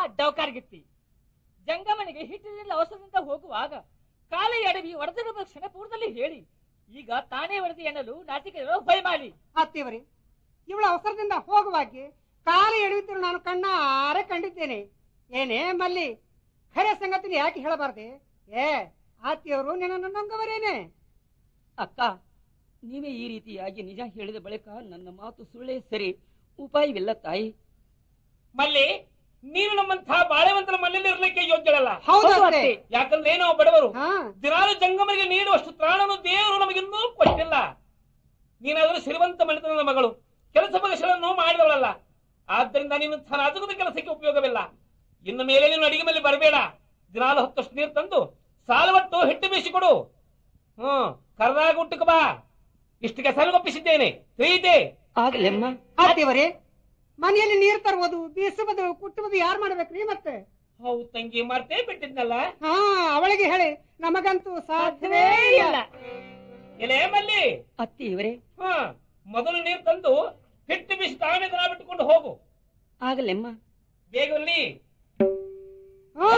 ಡೌಕಾರ್ಗಿತ್ತಿ ಜಂಗಮನಿಗೆ ಹಿಟ್ಟಿನಿಂದ ಅವಸರದಿಂದ ಹೋಗುವಾಗ ಕಾಲ ಎಡವಿ ಒಡೆದಿರುವ ಕ್ಷಣಪೂರ್ವದಲ್ಲಿ ಹೇಳಿ ಈಗ ತಾನೇ ಒಡೆದು ಎನ್ನಲು ನಾಚಿಕೆ ಭಯ ಮಾಡಿ ಅತ್ತಿಯವರೇ ಇವಳ ಅವಸರದಿಂದ ಹೋಗುವಾಗಿ ಕಾಲ ಎಳೆಯುತ್ತಿರು ನಾನು ಕಣ್ಣಾರೆ ಕಂಡಿದ್ದೇನೆ ಏನೇ ಮಲ್ಲಿ ಖರೆ ಸಂಗತಿನ ಯಾಕೆ ಹೇಳಬಾರ್ದೆ ಏ ಆತಿಯವರು ನಿನ್ನನ್ನು ನೊಂಗವರೇನೆ ಅಕ್ಕ ನೀವೇ ಈ ರೀತಿಯಾಗಿ ನಿಜ ಹೇಳಿದ ಬಳಿಕ ನನ್ನ ಮಾತು ಸುಳ್ಳೇ ಸರಿ ಉಪಾಯವಿಲ್ಲ ತಾಯಿ ಮಲ್ಲಿ ನೀನು ನಮ್ಮಂತಹ ಬಾಳೆವಂತರ ಮನೆಯಲ್ಲಿ ಇರ್ಲಿಕ್ಕೆ ಯೋಗ್ಯಳಲ್ಲ ಹೌದು ಹೌದು ಅತ್ತೆ. ಅತ್ತೆ. ಯಾಕಂದ್ರೆ ನಾವು ಬಡವರು ಹಾ ದಿನಾಲು ಜಂಗಮರಿಗೆ ನೀಡುವಷ್ಟು ತ್ರಾಣನು ದೇವರು ನಮಗಿನ್ನೂ ಕೊಟ್ಟಿಲ್ಲ ನೀನಾದರೂ ಶ್ರೀಮಂತ ಮನೆತನದ ಮಗಳು ಕೆಲಸ ಬಗೆಗಳನ್ನು ಮಾಡಿದವಳಲ್ಲ ಆದ್ದರಿಂದ ನೀನು ರಾಜಕದ ಕೆಲಸಕ್ಕೆ ಉಪಯೋಗವಿಲ್ಲ ಇನ್ನು ಮೇಲೆ ನೀನು ಅಡಿಗೆ ಮೇಲೆ ಬರಬೇಡ ದಿನಾಲು ಹತ್ತಷ್ಟು ನೀರು ತಂದು ಸಾಲವಟ್ಟು ಹಿಟ್ಟು ಬೀಸಿಕೊಡು ಹ್ಮ್ ಕರ್ದಾಗ ಊಟಕ್ಕೆ ಬಾ ಇಷ್ಟು ಕೆಸರುಗೊಪ್ಪಿಸಿದ್ದೇನೆ ತಿಳಿಯಿತೆ ಆಗಲೆಮ್ಮ ಆತಿಯವರೇ ಮನೆಯಲ್ಲಿ ನೀರು ತರುವುದು ಬೀಸುವುದು ಕುಟ್ಟುವುದು ಯಾರು ಮಾಡ್ಬೇಕ್ರಿ ಮತ್ತೆ ಹೌದು ತಂಗಿ ಮರ್ತೇ ಬಿಟ್ಟಿದ್ನಲ್ಲ ಹಾ ಅವಳಿಗೆ ಹೇಳಿ ನಮಗಂತೂ ಸಾಧ್ಯವೇ ಇಲ್ಲ ಎಲೆ ಮಲ್ಲಿ ಅತ್ತಿ ಇವರೇ ಹಾ ಮೊದಲು ನೀರು ತಂದು ಹಿಟ್ಟು ಬೀಸಿ ತಾನೇ ದನ ಬಿಟ್ಟುಕೊಂಡು ಹೋಗು ಆಗಲೆಮ್ಮ ಬೇಗಲ್ಲಿ ಹಾ.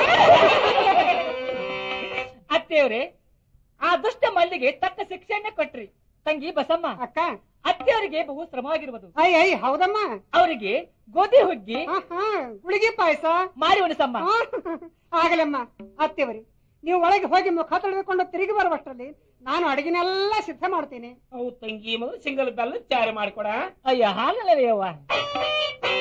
ಅತ್ತೆಯವರೇ ಆ ದುಷ್ಟ ಮಲ್ಲಿಗೆ ತಕ್ಕ ಶಿಕ್ಷೆಯನ್ನ ಕೊಟ್ರಿ ತಂಗಿ ಬಸಮ್ಮ ಅಕ್ಕ ಅತ್ತೆಯವರಿಗೆ ಬಹು ಶ್ರಮವಾಗಿರುವುದು ಐ ಐ ಹೌದಮ್ಮ ಅವರಿಗೆ ಗೋಧಿ ಹುಗ್ಗಿ ಹಾ ಹಾ ಗುಳಿಗೆ ಪಾಯಸ ಮಾರಿ ಉಣಿಸಮ್ಮ ಆಗಲಮ್ಮ ಅತ್ತೆವರಿ ನೀವು ಒಳಗೆ ಹೋಗಿ ಮುಖ ತೊಳೆದುಕೊಂಡು ತಿರುಗಿ ಬರುವಷ್ಟರಲ್ಲಿ ನಾನು ಅಡಿಗೆನೆಲ್ಲ ಸಿದ್ಧ ಮಾಡ್ತೇನೆ ಹೌದು ತಂಗಿ ಮೊದಲು ಸಿಂಗಲ್ ಬೆಲ್ಲ ಚಾರೆ ಮಾಡಿಕೊಡ ಅಯ್ಯ ಹಾಗಲ್ಲವೇ ಅವ್ವ